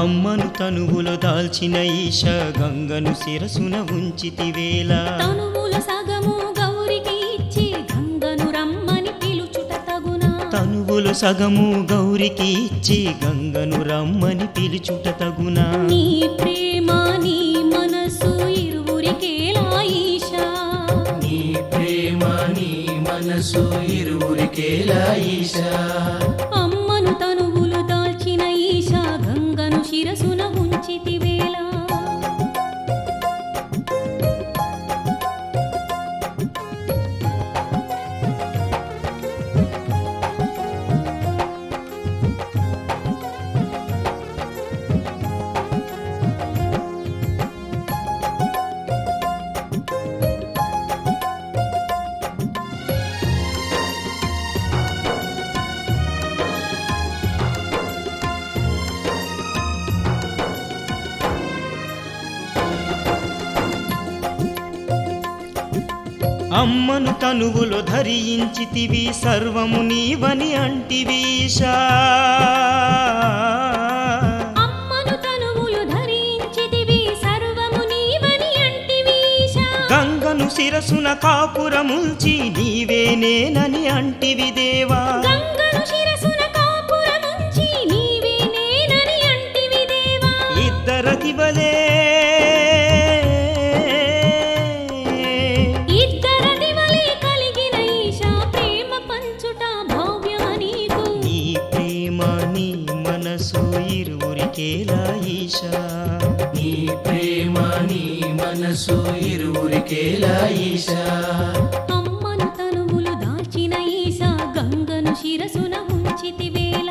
అమ్మను తనువులో దాల్చిన ఈశ గంగను శిరసున ఉంచితివేళ తనువుల సగము గౌరికి ఇచ్చి గంగను రమ్మని పిలుచుట తగునా తనువులు సగము గౌరికి ఇచ్చి గంగను రమ్మని పిలుచుట తగునా నీ ప్రేమ నీ మనసు ఇరువురికేలా ఈశా నీ ప్రేమ నీ మనసు ఇరువురికేలా ఈశా అమ్మను తనువులు దాల్చిన ఈశా గంగను శిరసున ఉంచితివేళ అమ్మను తనువులో ధరించితివి సర్వము నీవని అంటివీషా అమ్మను తనువులు ధరించితివి సర్వము నీవని అంటివీశా గంగను శిరసున కాపురముల్చి నీవే నేనని అంటివి దేవా గంగను శిరసున కాపురముంచి నీవే నేనని అంటివి దేవా ఇద్దరతివలే ఇద్దరది వలె కలిగిన ఈశా ప్రేమ పంచుట భవ్యమనీకు నీ ప్రేమ నీ మనసు ఇరువురికేలా ఈశా నీ ప్రేమ నీ మనసు ఇరువురికేలా ఈశా అమ్మను తనువులు దాల్చిన ఈశా గంగను శిరసున ఉంచితివేళ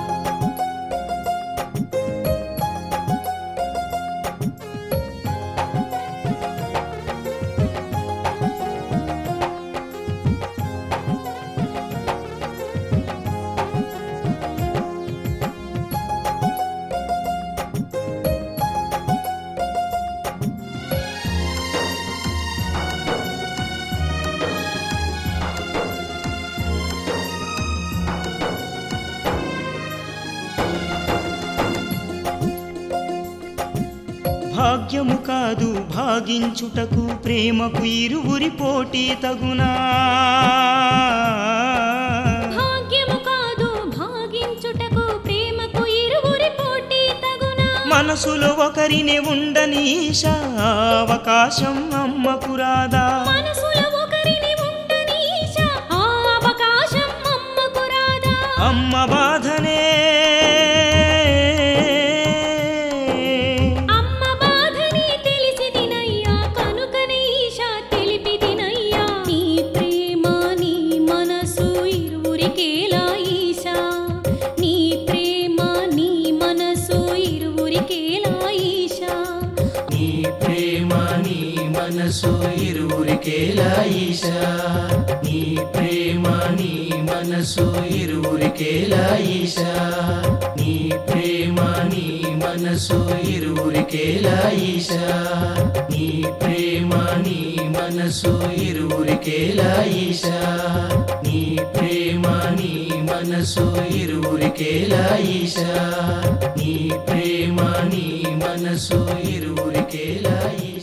భాగ్యము కాదు భాగించుటకు ప్రేమకు ఇరువురి పోటీ తగునా భాగ్యము కాదు భాగించుటకు ప్రేమకు ఇరువురి పోటీ తగునా మనసులో ఒకరిని ఉండని ఈశా అవకాశం అమ్మకు రాదా మనసులో ఒకరిని ఉండని ఈశా ఆ అవకాశం అమ్మకు రాదా అమ్మ బాధనే అమ్మ బాధని తెలిసి తినయ్యా కనుకనే ఈశా తెలిపి తినయ్యా నీ ప్రేమ నీ మనసు ఇరువురికేలా ఈశా నీ ప్రేమ నీ మనసు ఇరువురికేలా ఈశా నీ ప్రేమ నీ మనసు ఇరువురికేలా ఈశా నీ ప్రేమ నీ మనసు ఇరువురికేలా ఈశా నీ ప్రేమ నీ మనసు ఇరువురికేలా ఈశా నీ ప్రేమ నీ మనసు ఇరువురికేలా ఈశా నీ ప్రేమ నీ మనసు ఇరువురికేలా ఈశా నీ ప్రేమ నీ మనసు ఇరువురికేలా ఈశా